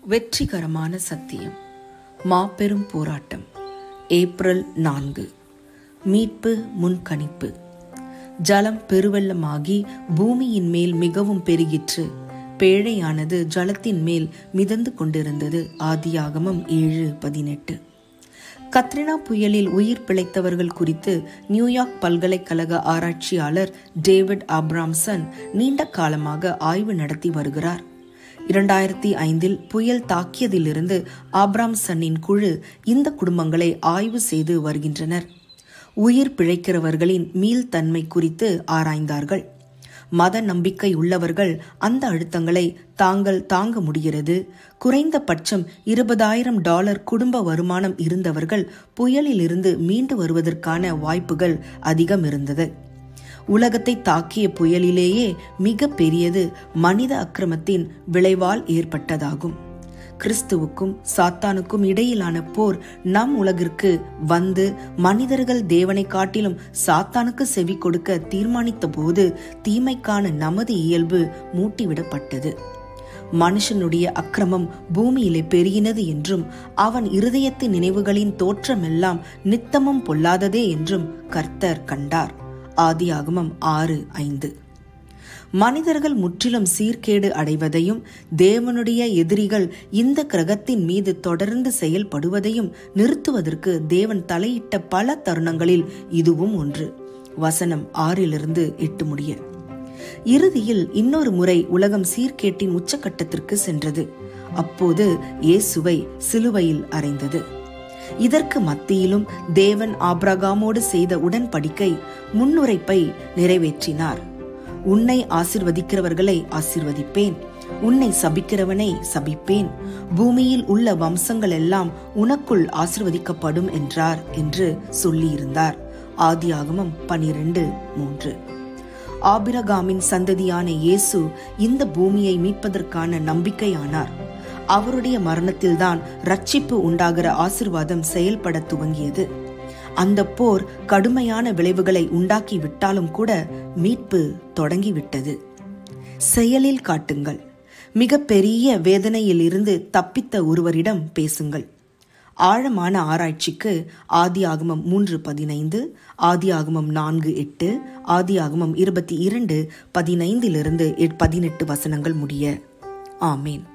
வெற்றிகரமான சத்தியம் மாபெரும் போராட்டம் ஏப்ரல் நான்கு மீட்பு முன்கணிப்பு ஜலம் பெருவெள்ளமாகி பூமியின் மேல் மிகவும் பெருகிற்று பேழையானது ஜலத்தின் மேல் மிதந்து கொண்டிருந்தது ஆதியாகமம் ஏழு பதினெட்டு கத்ரினா புயலில் உயிர் பிழைத்தவர்கள் குறித்து நியூயார்க் பல்கலைக்கழக ஆராய்ச்சியாளர் டேவிட் ஆப்ராம்சன் நீண்ட காலமாக ஆய்வு நடத்தி வருகிறார் இரண்டாயிரத்தி ஐந்தில் புயல் தாக்கியதிலிருந்து ஆப்ராம்சன்னின் குழு இந்த குடும்பங்களை ஆய்வு செய்து வருகின்றனர் உயிர் பிழைக்கிறவர்களின் மீள்தன்மை குறித்து ஆராய்ந்தார்கள் மத நம்பிக்கை உள்ளவர்கள் அந்த அழுத்தங்களை தாங்கள் தாங்க முடிகிறது குறைந்தபட்சம் இருபதாயிரம் டாலர் குடும்ப வருமானம் இருந்தவர்கள் புயலிலிருந்து மீண்டு வருவதற்கான வாய்ப்புகள் அதிகம் இருந்தது உலகத்தை தாக்கிய புயலிலேயே மிக பெரியது மனித அக்கிரமத்தின் விளைவால் ஏற்பட்டதாகும் கிறிஸ்துவுக்கும் சாத்தானுக்கும் இடையிலான போர் நம் உலகிற்கு வந்து மனிதர்கள் தேவனை காட்டிலும் சாத்தானுக்கு செவி கொடுக்க தீர்மானித்த போது தீமைக்கான நமது இயல்பு மூட்டிவிடப்பட்டது மனுஷனுடைய அக்கிரமம் பூமியிலே பெருகினது என்றும் அவன் இருதயத்தின் நினைவுகளின் தோற்றமெல்லாம் நித்தமும் பொல்லாததே என்றும் கர்த்தர் கண்டார் ஆதியாகமம் ஆறு ஐந்து மனிதர்கள் முற்றிலும் சீர்கேடு அடைவதையும் தேவனுடைய எதிரிகள் இந்த கிரகத்தின் மீது தொடர்ந்து செயல்படுவதையும் நிறுத்துவதற்கு தேவன் தலையிட்ட பல தருணங்களில் இதுவும் ஒன்று வசனம் ஆறிலிருந்து எட்டு முடிய இறுதியில் இன்னொரு முறை உலகம் சீர்கேட்டின் உச்சக்கட்டத்திற்கு சென்றது அப்போது இயேசுவை சிலுவையில் அறைந்தது இதற்கு மத்தியிலும் தேவன் ஆப்ரகாமோடு செய்த உடன்படிக்கை முன்னுரைப்பை நிறைவேற்றினார் உன்னை ஆசிர்வதிக்கிறவர்களை ஆசிர்வதிப்பேன் உன்னை சபிக்கிறவனை சபிப்பேன் பூமியில் உள்ள வம்சங்கள் எல்லாம் உனக்குள் ஆசிர்வதிக்கப்படும் என்றார் என்று சொல்லியிருந்தார் ஆதியாகமம் பனிரெண்டு மூன்று ஆபிரகாமின் சந்ததியான இயேசு இந்த பூமியை மீட்பதற்கான நம்பிக்கையானார் அவருடைய மரணத்தில்தான் ரட்சிப்பு உண்டாகிற ஆசிர்வாதம் செயல்பட துவங்கியது அந்த போர் கடுமையான விளைவுகளை உண்டாக்கி விட்டாலும் கூட மீட்பு தொடங்கிவிட்டது செயலில் காட்டுங்கள் மிக பெரிய வேதனையில் இருந்து தப்பித்த ஒருவரிடம் பேசுங்கள் ஆழமான ஆராய்ச்சிக்கு ஆதி ஆகமம் மூன்று பதினைந்து ஆதி ஆகமம் நான்கு எட்டு ஆதி ஆகமம் இருபத்தி இரண்டு பதினைந்திலிருந்து பதினெட்டு வசனங்கள் முடிய ஆமேன்